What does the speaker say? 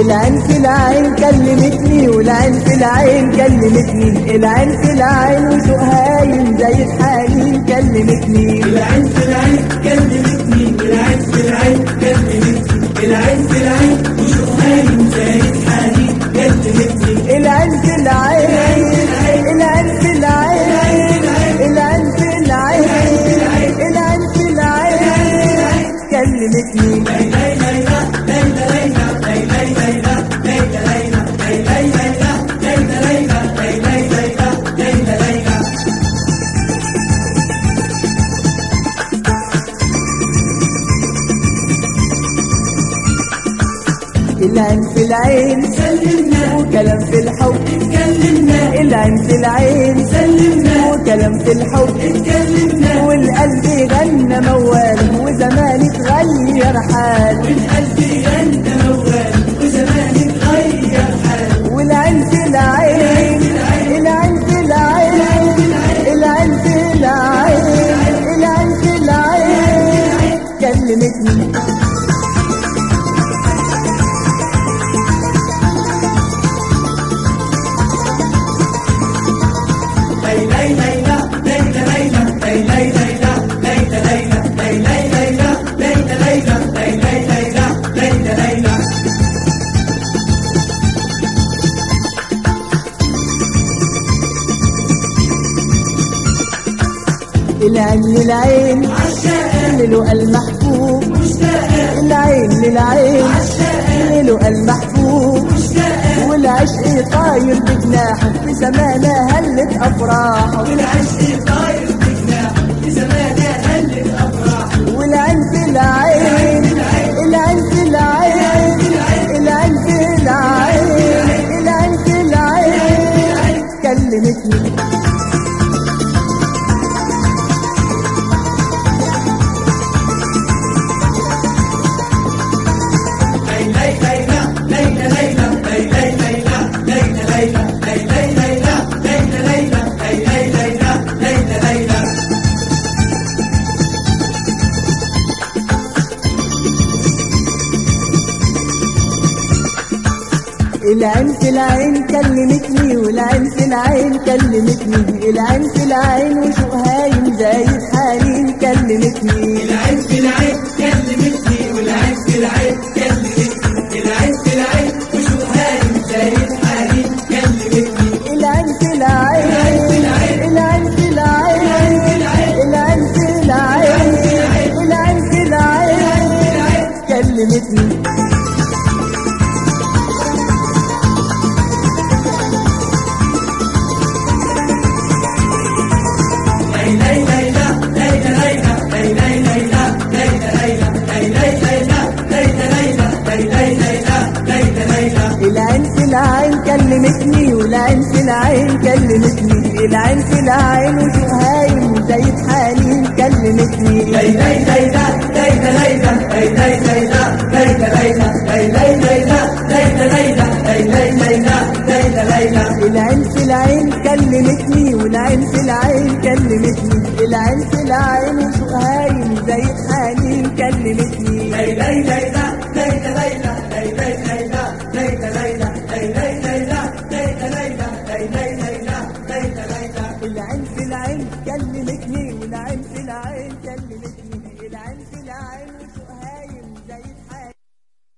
العين في العين كلمتني والعين في العين كلمتني العين في العين وشوق هايم زي الحنين كلمتني العين في العين كلمتني العين في العين كلمتني العين في العين وشوقها زي الحنين كلمتني العين في العين العين في العين العين في العين العين في العين كلمتني العين في العين سلمنا وكلام في الحب اتكلمنا العين في العين سلمنا وكلام في الحب اتكلمنا والقلب غنى موال وزمان اتغير حال والقلب غنى موال وزمان اتغير حال والعين في العين العين في العين العين في العين العين في العين كلمتني العين للعين للقى المحبوب العين للعين للقى المحبوب والعشق طاير بجناحه في سمانة هلت أفراحه والعشق طاير بجناحه في زمانه هلت افراحه والعين في العين العين في العين العين في العين العين في العين كلمتني العين في العين كلمتني والعين في العين كلمتني العين في العين وشوق هايم زي الحنين كلمتني العين في العين كلمتني والعين في العين كلمتني العين في العين وشوقها زي الحنين كلمتني العين في العين العين في العين العين في العين العين في العين كلمتني العين في العين كلمتني والعين في العين كلمتني العين في العين وشوق هايم زي الحنين كلمتني العين في العين كلمتني والعين في العين كلمتني العين في العين وشوق هايم زي الحنين كلمتني ليلى ليلى